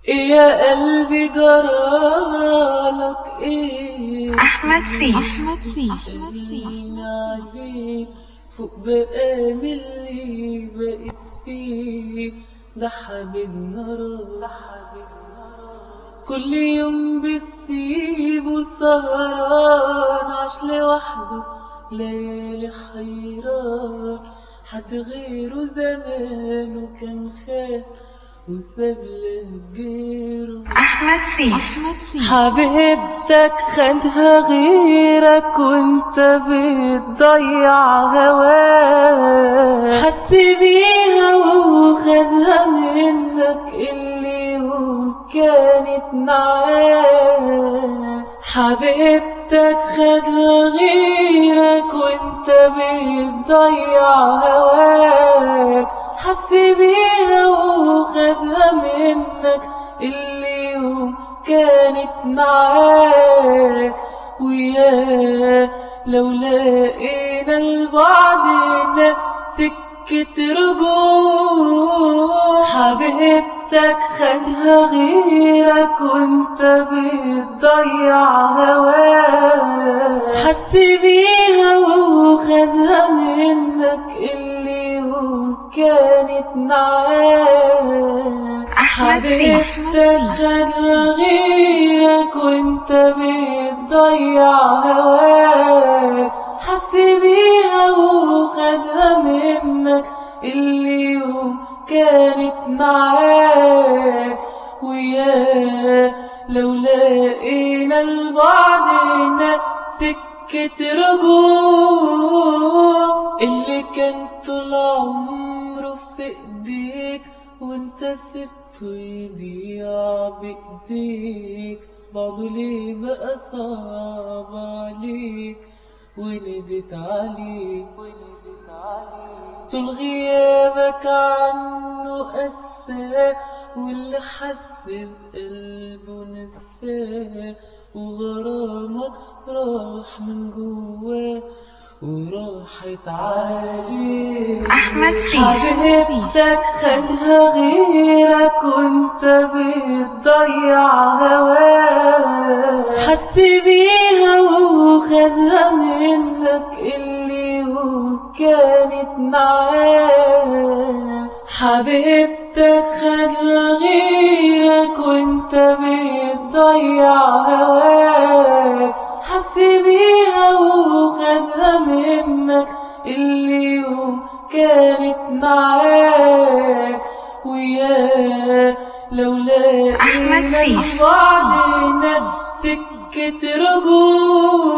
إيه يا قلبي جرالك ايه أحمد سيف أحمد سيف قلبي عليك فوق بقى من اللي بقيت فيه ده حبيبنا راح كل يوم بتسيبه سهران عاش لوحده ليالي حيران حد غيره زمان وكان خان وساب لغيره أحمد سيف أحمد سيف حبيبتك خدها غيرك وانت بتضيع هواك حس بيها وخدها منك اللي يوم كانت معاك حبيبتك خدها غيرك وانت بتضيع هواك حس بيها وخدها منك اللي يوم كانت معاك ويا لو لقينا لبعضنا سكة رجوع حبيبتك خدها غيرك وانت بتضيع هواك حس بيها وخدها منك اللي يوم كانت معاك حبيبتك خدها غيرك وانت بتضيع هواك حس بيها وخدها منك اللي يوم كانت معاك ويا لو لقينا لبعضنا سكة رجوع اللي كان طول عمره في ايديك وانت سبته يضيع بايديك بعده ليه بقى صعب عليك وندت عليك طول غيابك عنه قساه واللي حس بقلبه نساه وغرامك راح من جواه وراحت عليك أحمد سيف حبيبتك خدها غيرك وانت بتضيع هواك حس بيها وخدها منك اللي يوم كانت معاك حبيبتك خدها غيرك وانت بتضيع هواك حس بيها وخدها منك اللي يوم كانت معاك ويا لو لقينا أحمد سيف. لبعضنا سكة رجوع